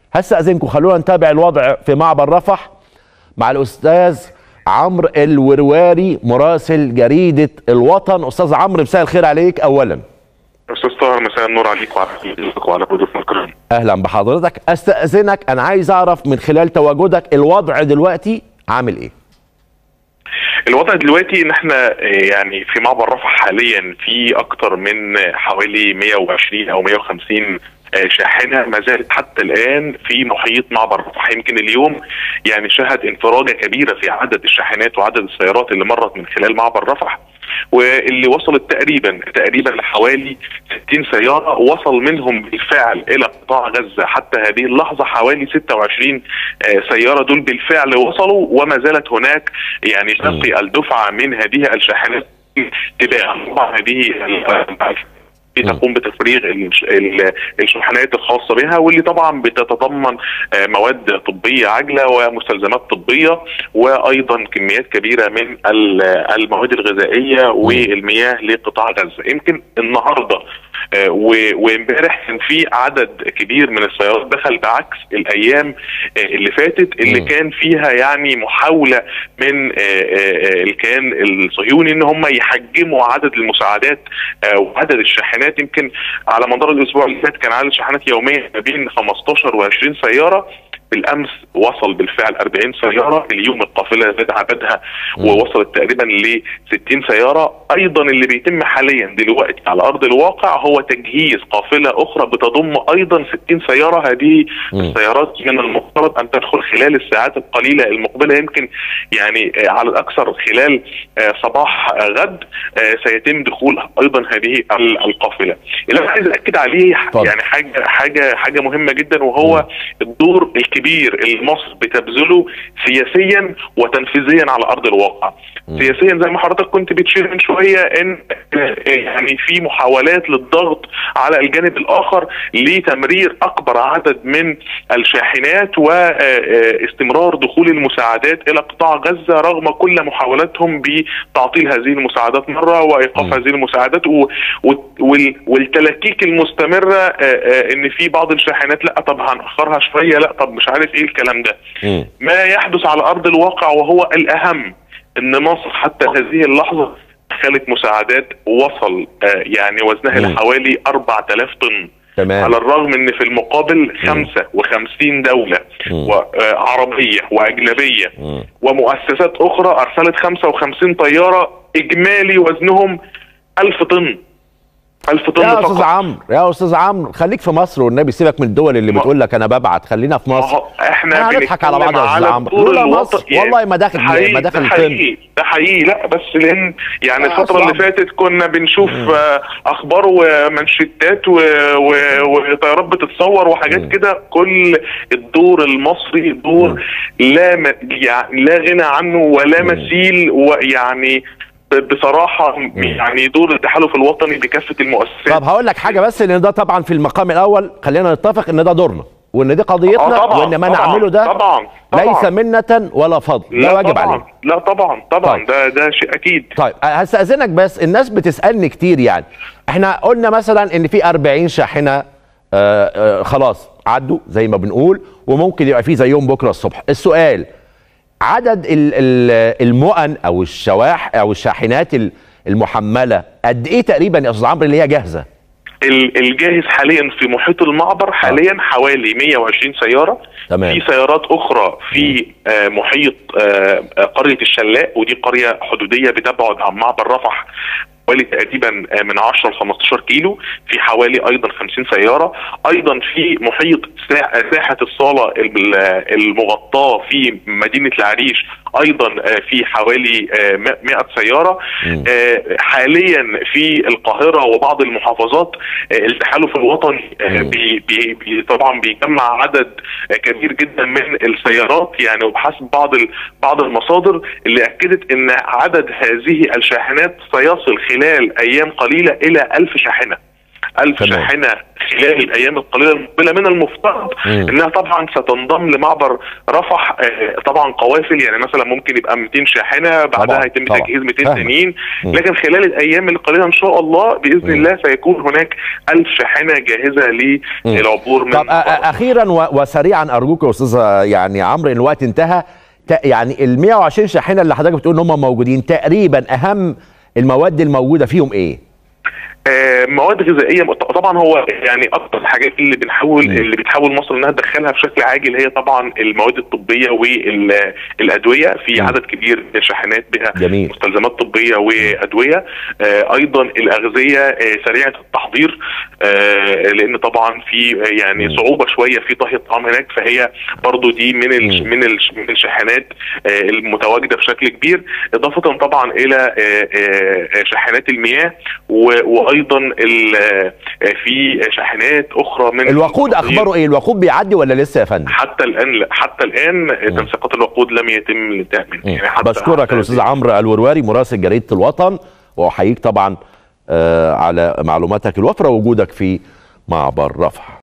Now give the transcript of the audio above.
هستأذنكم خلونا نتابع الوضع في معبر رفح مع الأستاذ عمرو الورواري مراسل جريدة الوطن أستاذ عمرو مساء الخير عليك أولا استاذ طاهر مساء النور عليك وعلى حضرتك وعلى ضيوفنا الكرام أهلا بحضرتك أستأذنك أنا عايز أعرف من خلال تواجدك الوضع دلوقتي عامل إيه الوضع دلوقتي ان احنا يعني في معبر رفح حاليا في اكتر من حوالي 120 او 150 شاحنه ما زالت حتى الان في محيط معبر رفح يمكن اليوم يعني شهد انفراجه كبيره في عدد الشاحنات وعدد السيارات اللي مرت من خلال معبر رفح واللي وصلت تقريبا تقريبا لحوالي 60 سياره وصل منهم بالفعل الى قطاع غزه حتى هذه اللحظه حوالي 26 سياره دول بالفعل وصلوا وما زالت هناك يعني تبقي الدفعه من هذه الشاحنات تباع طبعا هذه تقوم بتفريغ الشحنات الخاصه بها واللي طبعا بتتضمن مواد طبيه عاجله ومستلزمات طبيه وايضا كميات كبيره من المواد الغذائيه والمياه لقطاع غزه يمكن النهارده وامبارح كان في عدد كبير من السيارات دخل بعكس الايام اللي فاتت اللي م. كان فيها يعني محاوله من الكيان الصهيوني ان هم يحجموا عدد المساعدات وعدد الشاحنات يمكن على مدار الاسبوع اللي فات كان عدد الشاحنات يوميا ما بين 15 و20 سياره بالامس وصل بالفعل 40 سياره اليوم القافله زاد عددها ووصلت تقريبا ل 60 سياره ايضا اللي بيتم حاليا دلوقتي على ارض الواقع هو تجهيز قافله اخرى بتضم ايضا 60 سياره هذه السيارات من المفترض ان تدخل خلال الساعات القليله المقبله يمكن يعني على الاكثر خلال صباح غد سيتم دخول ايضا هذه القافله اللي انا عايز اكد عليه طبعا. يعني حاجه حاجه حاجه مهمه جدا وهو الدور الكبير اللي مصر بتبذله سياسيا وتنفيذيا على ارض الواقع. م. سياسيا زي ما حضرتك كنت بتشير من شويه ان يعني في محاولات للضغط على الجانب الاخر لتمرير اكبر عدد من الشاحنات واستمرار دخول المساعدات الى قطاع غزه رغم كل محاولاتهم بتعطيل هذه المساعدات مره وايقاف م. هذه المساعدات والتلكيك المستمره ان في بعض الشاحنات لا طب هنأخرها شويه لا طب مش عارف ايه الكلام ده م. ما يحدث على ارض الواقع وهو الاهم ان مصر حتى هذه اللحظه دخلت مساعدات وصل آه يعني وزنها لحوالي 4000 طن تمام. على الرغم ان في المقابل 55 دولة وعربية واجنبية م. ومؤسسات اخرى ارسلت 55 طيارة اجمالي وزنهم 1000 طن 1000 طن يا استاذ عمرو يا استاذ عمرو خليك في مصر والنبي سيبك من الدول اللي بتقول لك انا ببعت خلينا في مصر احنا هنضحك على بعض يا استاذ عمرو لولا مصر والله ما داخل ما داخل ده حقيقي ده حقيقي لا بس لان يعني الفتره اللي فاتت كنا بنشوف آه اخبار ومانشيتات وطيارات بتتصور وحاجات كده كل الدور المصري دور لا يعني لا غنى عنه ولا مثيل ويعني بصراحه يعني دور التحالف الوطني بكافه المؤسسات طب هقول لك حاجه بس لان ده طبعا في المقام الاول خلينا نتفق ان ده دورنا وان دي قضيتنا آه وان ما طبعًا نعمله ده طبعا طبعا ليس منة ولا فضل ده واجب طبعًا علينا لا طبعا طبعا طيب. ده ده شيء اكيد طيب هستأذنك بس الناس بتسألني كتير يعني احنا قلنا مثلا ان في 40 شاحنة آآ آآ خلاص عدوا زي ما بنقول وممكن يبقى في زيهم بكره الصبح السؤال عدد المؤن او الشواح او الشاحنات المحمله قد ايه تقريبا يا استاذ عمرو اللي هي جاهزه الجاهز حاليا في محيط المعبر حاليا آه. حوالي 120 سياره تمام. في سيارات اخرى في آه محيط آه قريه الشلاء ودي قريه حدوديه بتبعد عن معبر رفح حوالي تقريبا من 10 ل 15 كيلو في حوالي ايضا 50 سياره ايضا في محيط ساحه الصاله المغطاه في مدينه العريش ايضا في حوالي 100 سياره حاليا في القاهره وبعض المحافظات التحالف الوطني بي بي بي طبعا بيجمع عدد كبير جدا من السيارات يعني وبحسب بعض بعض المصادر اللي اكدت ان عدد هذه الشاحنات سيصل خلال ايام قليله الى 1000 شاحنه 1000 تمام. شاحنه خلال الايام القليله المقبله من المفترض مم. انها طبعا ستنضم لمعبر رفح آه، طبعا قوافل يعني مثلا ممكن يبقى 200 شاحنه بعدها طبعاً، هيتم طبعاً. تجهيز 200 فاهمك. ثانيين مم. لكن خلال الايام القليله ان شاء الله باذن الله سيكون هناك 1000 شاحنه جاهزه للعبور من طب أ- أ- اخيرا و- وسريعا ارجوك يا استاذ يعني عمرو ان الوقت انتهى ت- يعني ال 120 شاحنه اللي حضرتك بتقول ان هم موجودين تقريبا اهم المواد الموجوده فيهم ايه؟ آه، مواد غذائيه مت- طبعا هو يعني اكتر الحاجات اللي بنحاول مم. اللي بتحاول مصر انها تدخلها بشكل عاجل هي طبعا المواد الطبيه والادويه في مم. عدد كبير من الشاحنات بها جميل. مستلزمات طبيه وادويه آه، ايضا الاغذيه آه، سريعه التحضير آه، لان طبعا في آه، يعني مم. صعوبه شويه في طهي الطعام هناك فهي برضو دي من ال مم. من ال من الشاحنات آه، المتواجده بشكل كبير اضافه طبعا الى آه، آه، شاحنات المياه و- وايضا ال- آه، في شاحنات اخرى من الوقود اخباره ايه؟ الوقود بيعدي ولا لسه يا فندم؟ حتى الان لا حتى الان تنسيقات الوقود لم يتم الانتهاء منها يعني حتى بشكرك حتى الاستاذ عمرو الورواري مراسل جريده الوطن واحييك طبعا آه، على معلوماتك الوفره ووجودك في معبر رفح